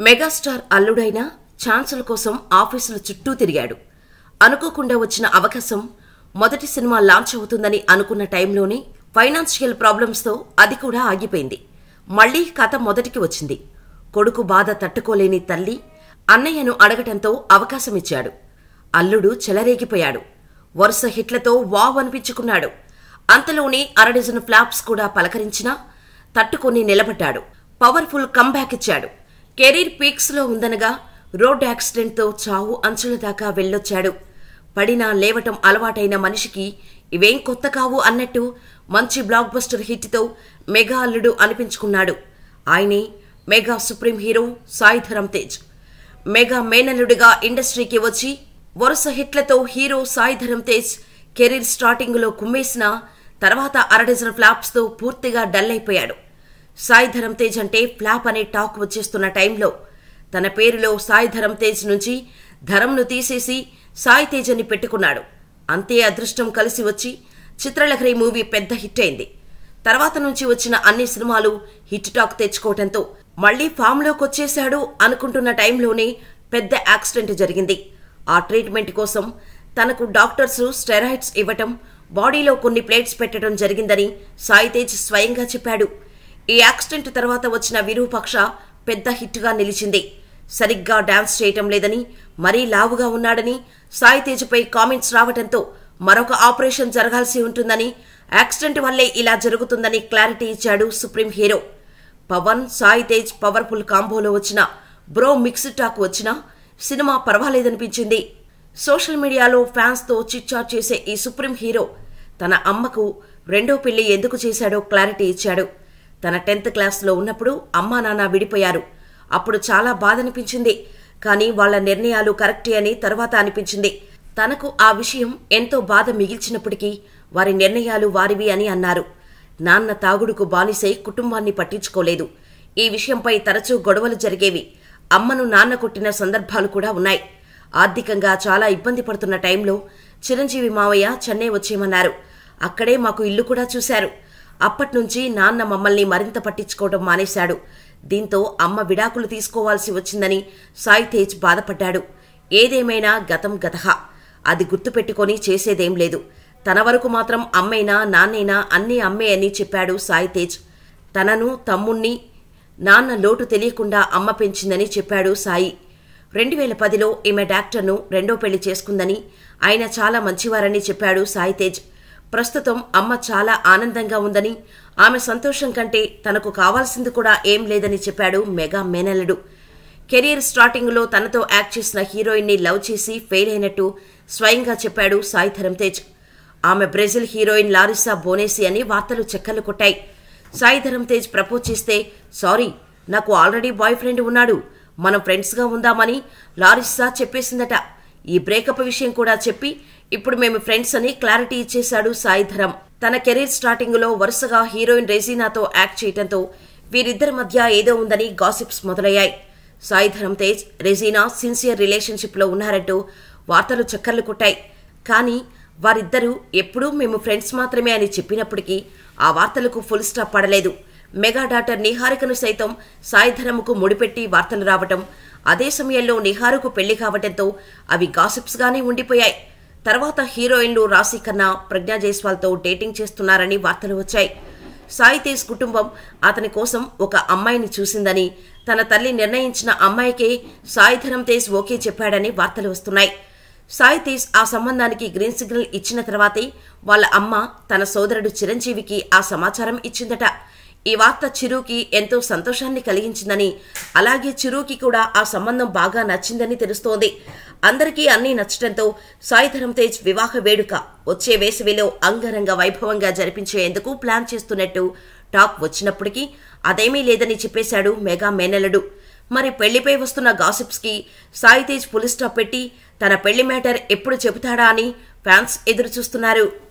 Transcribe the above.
megastar అల్లుడైన ఛాన్సుల కోసం ఆఫీసుల చుట్టూ తిరిగాడు అనుకోకుండా వచ్చిన అవకాశం మొదటి సినిమా లాంచ్ అవుతుందని అనుకున్న టైంలోనే ఫైనాన్షియల్ ప్రాబ్లమ్స్తో అది కూడా ఆగిపోయింది మళ్లీ కథ మొదటికి వచ్చింది కొడుకు బాధ తట్టుకోలేని తల్లి అన్నయ్యను అడగటంతో అవకాశమిచ్చాడు అల్లుడు చెలరేగిపోయాడు వరుస హిట్లతో వావ్ అనిపించుకున్నాడు అంతలోనే అరడజను ఫ్లాప్స్ కూడా పలకరించినా తట్టుకొని నిలబడ్డాడు పవర్ఫుల్ కంబ్యాక్ ఇచ్చాడు కెరీర్ పీక్స్ లో ఉందనగా రోడ్ యాక్సిడెంట్తో చావు అంచుల దాకా వెళ్ళొచ్చాడు పడినా లేవటం అలవాటైన మనిషికి ఇవేం కొత్త కావు అన్నట్టు మంచి బ్లాక్ బస్టర్ హిట్తో మెగా అల్లుడు అనిపించుకున్నాడు ఆయనే mega supreme hero Sai Dharam Tej mega మేనల్లుడిగా ఇండస్ట్రీకి వచ్చి వరుస హిట్లతో హీరో సాయి ధరమ్ తేజ్ కెరీర్ స్టార్టింగ్లో కుమ్మేసిన తర్వాత అరడజన్ ఫ్లాప్స్తో పూర్తిగా డల్ అయిపోయాడు సాయి ధరమ్ తేజ్ అంటే ఫ్లాప్ అనే టాక్ వచ్చేస్తున్న టైంలో తన పేరులో సాయి ధరమ్ తేజ్ నుంచి ధరంను తీసేసి సాయి తేజ్ అని పెట్టుకున్నాడు అంతే అదృష్టం కలిసి వచ్చి చిత్రలహరి మూవీ పెద్ద హిట్ అయింది తర్వాత నుంచి వచ్చిన అన్ని సినిమాలు హిట్ టాక్ తెచ్చుకోవటంతో మళ్లీ ఫామ్లోకి వచ్చేశాడు అనుకుంటున్న టైంలోనే పెద్ద యాక్సిడెంట్ జరిగింది ఆ ట్రీట్మెంట్ కోసం తనకు డాక్టర్స్ స్టెరాయిడ్స్ ఇవ్వటం బాడీలో కొన్ని ప్లేట్స్ పెట్టడం జరిగిందని సాయి తేజ్ స్వయంగా చెప్పాడు ఈ యాక్సిడెంట్ తర్వాత వచ్చిన విరూపక్ష పెద్ద హిట్గా నిలిచింది సరిగ్గా డాన్స్ చేయటం లేదని మరీ లావుగా ఉన్నాడని సాయి తేజ్పై కామెంట్స్ రావటంతో మరొక ఆపరేషన్ జరగాల్సి ఉంటుందని యాక్సిడెంట్ వల్లే ఇలా జరుగుతుందని క్లారిటీ ఇచ్చాడు supreme hero Pawan Sai Tej powerful కాంబోలో వచ్చిన బ్రో మిక్స్డ్ టాక్ వచ్చినా సినిమా పర్వాలేదనిపించింది సోషల్ మీడియాలో ఫ్యాన్స్తో చిట్చాట్ చేసే ఈ సుప్రీం హీరో తన అమ్మకు రెండో పెళ్లి ఎందుకు చేశాడో క్లారిటీ ఇచ్చాడు తన టెన్త్ క్లాస్లో ఉన్నప్పుడు అమ్మా నాన్న విడిపోయారు అప్పుడు చాలా బాధ అనిపించింది కానీ వాళ్ల నిర్ణయాలు కరెక్టే అని తర్వాత అనిపించింది తనకు ఆ విషయం ఎంతో బాధ మిగిల్చినప్పటికీ వారి నిర్ణయాలు వారివి అని అన్నారు నాన్న తాగుడుకు బానిసై కుటుంబాన్ని పట్టించుకోలేదు ఈ విషయంపై తరచూ గొడవలు జరిగేవి అమ్మను నాన్న కొట్టిన సందర్భాలు కూడా ఉన్నాయి ఆర్థికంగా చాలా ఇబ్బంది పడుతున్న టైంలో చిరంజీవి మావయ్య చెన్నై వచ్చేయమన్నారు అక్కడే మాకు ఇల్లు కూడా చూశారు అప్పట్నుంచి నాన్న మమ్మల్ని మరింత పట్టించుకోవడం మానేశాడు దీంతో అమ్మ విడాకులు తీసుకోవాల్సి వచ్చిందని సాయి తేజ్ బాధపడ్డాడు ఏదేమైనా గతం గతహ అది గుర్తుపెట్టుకొని చేసేదేం లేదు తన వరకు మాత్రం అమ్మైనా నాన్నైనా అన్నీ అమ్మే అని చెప్పాడు సాయి తేజ్ తనను తమ్ముణ్ణి నాన్న లోటు తెలియకుండా అమ్మ పెంచిందని చెప్పాడు సాయి రెండు వేల పదిలో ఈమె డాక్టర్ను రెండో పెళ్లి చేసుకుందని ఆయన చాలా మంచివారని చెప్పాడు సాయి తేజ్ ప్రస్తుతం అమ్మ చాలా ఆనందంగా ఉందని ఆమె సంతోషం కంటే తనకు కావాల్సింది కూడా ఏం లేదని చెప్పాడు మెగా మేనల్లుడు కెరీర్ స్టార్టింగ్లో తనతో యాక్ట్ చేసిన హీరోయిన్ని లవ్ చేసి ఫెయిల్ అయినట్టు స్వయంగా చెప్పాడు సాయి ధరమ్ తేజ్ ఆమె బ్రెజిల్ హీరోయిన్ లారిసా బోనేసి అని వార్తలు చెక్కలు కొట్టాయి సాయి ధరమ్ తేజ్ ప్రపోజ్ చేస్తే సారీ నాకు ఆల్రెడీ బాయ్ ఫ్రెండ్ ఉన్నాడు మనం ఫ్రెండ్స్గా ఉందామని లారిస్సా చెప్పేసిందట ఈ బ్రేకప్ విషయం కూడా చెప్పి ఇప్పుడు మేము ఫ్రెండ్స్ అని క్లారిటీ ఇచ్చేశాడు సాయి ధరమ్ తన కెరీర్ స్టార్టింగ్లో వరుసగా హీరోయిన్ రెజీనాతో యాక్ట్ చేయడంతో వీరిద్దరి మధ్య ఏదో ఉందని గాసిప్స్ మొదలయ్యాయి సాయి ధరమ్ తేజ్ రెజీనా సిన్సియర్ రిలేషన్షిప్లో ఉన్నారంటూ వార్తలు చక్కర్లు కొట్టాయి కానీ వారిద్దరూ ఎప్పుడూ మేము ఫ్రెండ్స్ మాత్రమే అని చెప్పినప్పటికీ ఆ వార్తలకు ఫుల్ స్టాప్ పడలేదు మెగా డాటర్ నిహారికను సైతం సాయిధరముకు ముడిపెట్టి వార్తలు రావటం అదే సమయంలో నిహారుకు పెళ్లి కావటంతో అవి గాసిప్స్గానే ఉండిపోయాయి తర్వాత హీరోయిన్లు రాశి ఖన్నా ప్రజ్ఞా జైస్వాల్తో డేటింగ్ చేస్తున్నారని వార్తలు వచ్చాయి సాయి తేజ్ కుటుంబం అతని కోసం ఒక అమ్మాయిని చూసిందని తన తల్లి నిర్ణయించిన అమ్మాయికే సాయిధరం తేజ్ ఓకే చెప్పాడని వార్తలు వస్తున్నాయి సాయి తేజ్ ఆ సంబంధానికి గ్రీన్ సిగ్నల్ ఇచ్చిన తర్వాతే వాళ్ళ అమ్మ తన సోదరుడు చిరంజీవికి ఆ సమాచారం ఇచ్చిందట ఈ వార్త చిరుకి ఎంతో సంతోషాన్ని కలిగించిందని అలాగే చిరుకి కూడా ఆ సంబంధం బాగా నచ్చిందని తెలుస్తోంది అందరికీ అన్నీ నచ్చడంతో సాయిధరం తేజ్ వివాహ వేడుక వచ్చే వేసవిలో అంగరంగ వైభవంగా జరిపించేందుకు ప్లాన్ చేస్తున్నట్టు టాక్ వచ్చినప్పటికీ అదేమీ లేదని చెప్పేశాడు మెగా మేనల్లుడు మరి పెళ్లిపై వస్తున్న గాసిప్స్ కి సాయి తేజ్ పులి స్టాప్ పెట్టి తన పెళ్లి మ్యాటర్ ఎప్పుడు చెబుతాడా అని ఫ్యాన్స్ ఎదురు చూస్తున్నారు